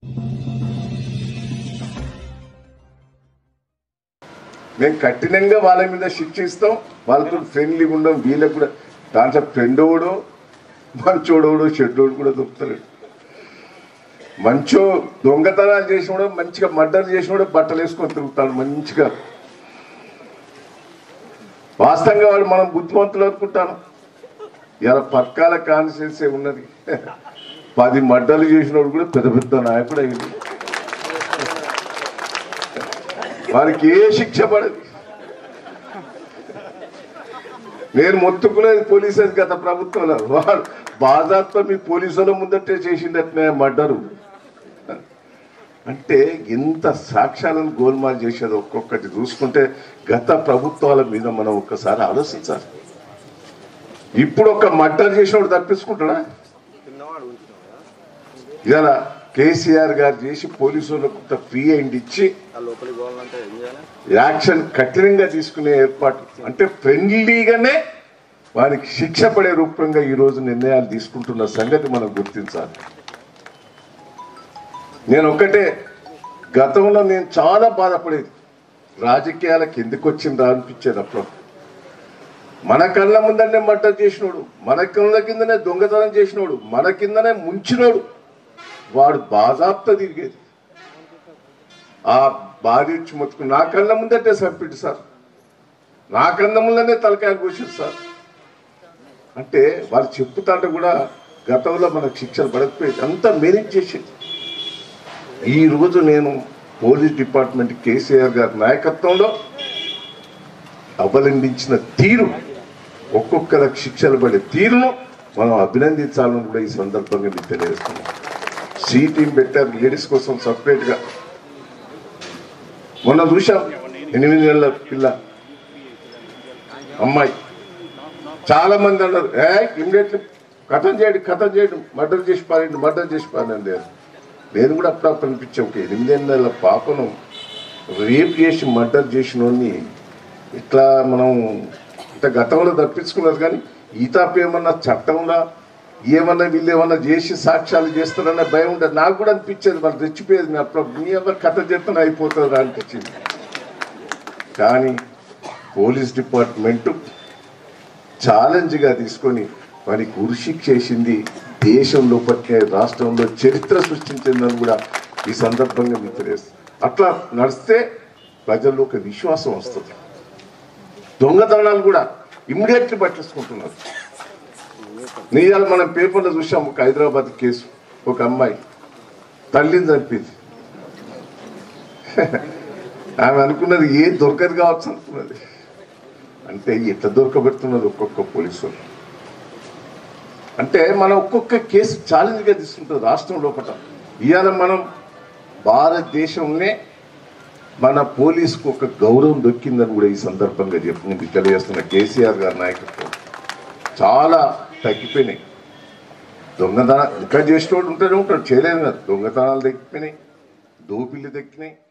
మేము కఠినంగా వాళ్ళ మీద శిక్షిస్తాం వాళ్ళతో ఫ్రెండ్లీగా ఉండం వీళ్ళకి కూడా దాంట్లో ఫ్రెండోడు మంచోడోడు చెడ్డోడు కూడా దొరుకుతారు మంచో దొంగతనాలు చేసినోడు మంచిగా మర్డర్ చేసినోడు బట్టలు వేసుకొని తిరుగుతాడు మంచిగా వాస్తవంగా వాడు మనం బుద్ధిమంతులు అనుకుంటాను ఇలా పక్కాల కాన్షియన్సే ఉన్నది పది మడ్డలు చేసినోడు కూడా పెద్ద పెద్ద నాయకుడు అయింది వారికి ఏ శిక్ష పడదు నేను మొత్తుకునేది పోలీసు గత ప్రభుత్వంలో వాడు బాధాత్మ మీ పోలీసుల ముందటే చేసిందట్నే మడ్డరు అంటే ఎంత సాక్ష్యాలను గోల్మాల్ చేసేది ఒక్కొక్కటి చూసుకుంటే గత ప్రభుత్వాల మీద మనం ఒక్కసారి ఆలోచించాలి ఇప్పుడు ఒక మర్డర్ చేసినోడు తప్పించుకుంటాడా ఇలా కేసీఆర్ గారు చేసి పోలీసులకు కొంత ఫ్రీ అండ్ ఇచ్చి లోపలికి పోవాలంటే ఏం చేయాలి యాక్షన్ కఠినంగా తీసుకునే ఏర్పాటు అంటే ఫ్రెండ్లీగానే వారికి శిక్ష పడే రూపంగా ఈ రోజు నిర్ణయాలు తీసుకుంటున్న సంగతి మనం గుర్తించాలి నేను ఒక్కటే గతంలో నేను చాలా బాధపడేది రాజకీయాలకు ఎందుకు వచ్చిందా అనిపించేది అప్పుడు మన కళ్ళ ముందనే మర్డర్ చేసినోడు మన కళ్ళ కిందనే దొంగతనం చేసినోడు మన కిందనే ముంచినోడు వాడు బాజాప్త తిరిగేది ఆ భార్య ఇచ్చి మొత్తుకు నా కళ్ళ ముందటే చంపిడు సార్ నా కళ్ళ ముందనే తలకాయలు కోసారు సార్ అంటే వాళ్ళు చెప్పుతాంటే కూడా గతంలో మనకు శిక్షలు పడకపోయేది అంతా మేనేజ్ చేసేది ఈ రోజు నేను పోలీస్ డిపార్ట్మెంట్ కేసీఆర్ గారి నాయకత్వంలో అవలంబించిన తీరు ఒక్కొక్కరికి శిక్షలు పడే తీరును మనం అభినందించాలని కూడా ఈ సందర్భంగా మీకు తెలియజేస్తున్నాం సి టీం పెట్టారు లేడీస్ కోసం సపరేట్ గా మొన్న చూశాం ఎనిమిది నెలల పిల్ల అమ్మాయి చాలా మంది అన్నారు ఏ ఇమ్మీడియట్లీ కథం చేయడు కథం చేయడం మర్డర్ చేసి పారండి మర్డర్ చేసి పారండి అని. నేను కూడా అప్పుడప్పుడు అనిపించా ఒక ఎనిమిది నెలల పాపను రేప్ చేసి మర్డర్ చేసిన ఇట్లా మనం ఇంత గతంలో తప్పించుకున్నారు కానీ ఈ తప్పు ఏమన్నా చట్టంలో ఏమన్నా వీళ్ళు ఏమన్నా చేసి సాక్ష్యాలు చేస్తారన్న భయం ఉండదు నాకు కూడా అనిపించేది వాళ్ళు తెచ్చిపోయేది నేను అప్పుడు మీ ఎవరు కథ చేస్తాను అయిపోతుంది అనిపించింది కానీ పోలీస్ డిపార్ట్మెంట్ ఛాలెంజ్గా తీసుకొని వారికి ఉరిశిక్ చేసింది దేశంలో పట్టే రాష్ట్రంలో చరిత్ర సృష్టించిందని కూడా ఈ సందర్భంగా మీకు తెలియదు అట్లా నడిస్తే ప్రజల్లో ఒక విశ్వాసం వస్తుంది దొంగతనాలు కూడా ఇమ్మీడియట్లీ పట్టించుకుంటున్నారు నీయాల మనం పేపర్లో చూసాం ఒక హైదరాబాద్ కేసు ఒక అమ్మాయి తల్లిని చంపింది ఆమె అనుకున్నది ఏం దొరకదు కావచ్చు అనుకున్నది అంటే ఎట్లా దొరకబెడుతున్నారు ఒక్కొక్క పోలీసులు అంటే మనం ఒక్కొక్క కేసు ఛాలెంజ్గా తీసుకుంటుంది రాష్ట్రం లోపల ఇవాళ మనం భారతదేశంలో మన పోలీసుకు ఒక గౌరవం దొక్కిందని కూడా ఈ సందర్భంగా చెప్పి మీకు తెలియజేస్తున్న కేసీఆర్ గారి నాయకత్వం చాలా తగ్గిపోయినాయి దొంగతనం ఇంకా చేసేవాడు ఉంటూనే ఉంటాడు చేయలేదు కదా దొంగతనాలు తగ్గిపోయినాయి దోపిళ్ళు తగ్గినాయి